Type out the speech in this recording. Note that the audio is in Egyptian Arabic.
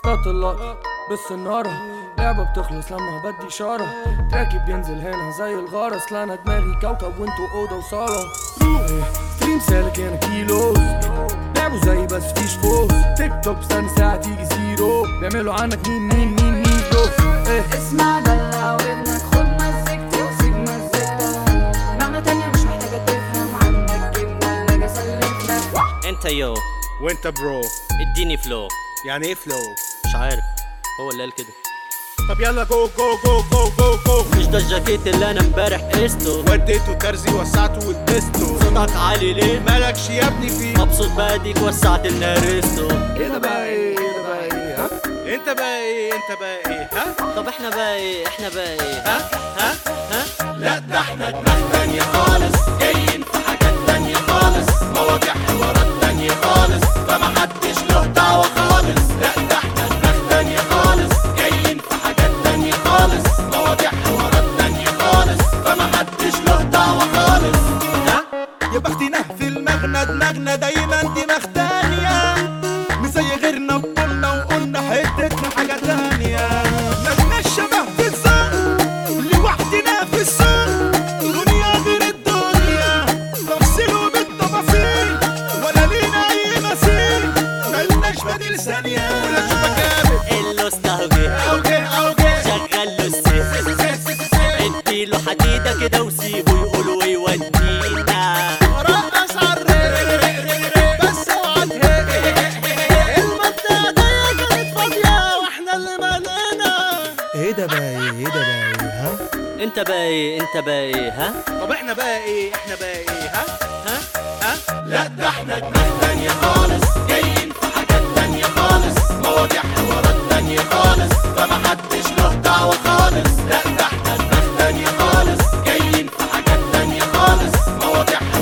اصطدت اللقطة بالسنارة لعبة بتخلص لما بدي إشارة تراكي بينزل هنا زي الغارة أصل أنا دماغي كوكب وانتو أوضة وصالة إيه، ستريم سالك هنا كيلوز لعبوا زي بس فيش فوز تيك توك استنى ساعة تيجي زيرو بيعملوا عنك مين مين مين مين برو إيه اسمع دلع ودنك خد مزجتي وسيب مزجتك معنى تانية مش محتاجة تفهم عنك جبنا اللي سلمتك انت يو وانت برو اديني فلو يعني ايه فلو مش عارف هو اللي قال كده طب يلا جو جو جو جو جو جو مش ده الجاكيت اللي انا امبارح قسته وديته ترزي وسعته واديسته صوتك عالي ليه مالكش يا ابني فيه مبسوط بقى ديك وسعت لنا ريستو ايه ده بقى ايه ايه ده بقى ايه ها انت بقى ايه انت بقى ايه ها طب احنا بقى ايه احنا بقى ايه ها ها ها لا ده احنا دماغ تانية خالص جايين في حاجات تانية خالص مواضيع حوارات تانية خالص فما حدش له دعوة خالص لا ده احنا دماغ تانية خالص جايين في حاجات تانية خالص مواضيع حوارات تانية خالص فما حدش له دعوة خالص ها يا بختنا في المغنى دماغنا دايما دماغ تانية مش زي غيرنا بقولنا وقلنا حتتنا حاجة تانية مالناش شبه في الزق لوحدنا في السوق دنيا غير الدنيا تفصيل وبالتفاصيل ولا لينا أي مثيل مالناش بديل ثانية ولا شوفك جامد اللوست اهو جه أو جه أو جه شغل له السيف اديله حديده كده وسيبه يقول ويودينا رقص عالريق بس اوعى المنطقة دي كانت فاضية واحنا اللي مالنا ايه ده بقى ايه ايه ده بقى ايه ها انت بقى ايه انت بقى ايه ها طب احنا بقى ايه احنا بقى ايه ها ها ها لا ده احنا دماغ تانية خالص جايين في حاجات تانية خالص مواضيع حوارات تانية خالص فما حدش له دعوة خالص لا ده احنا دماغ تانية خالص جايين في حاجات تانية خالص مواضيع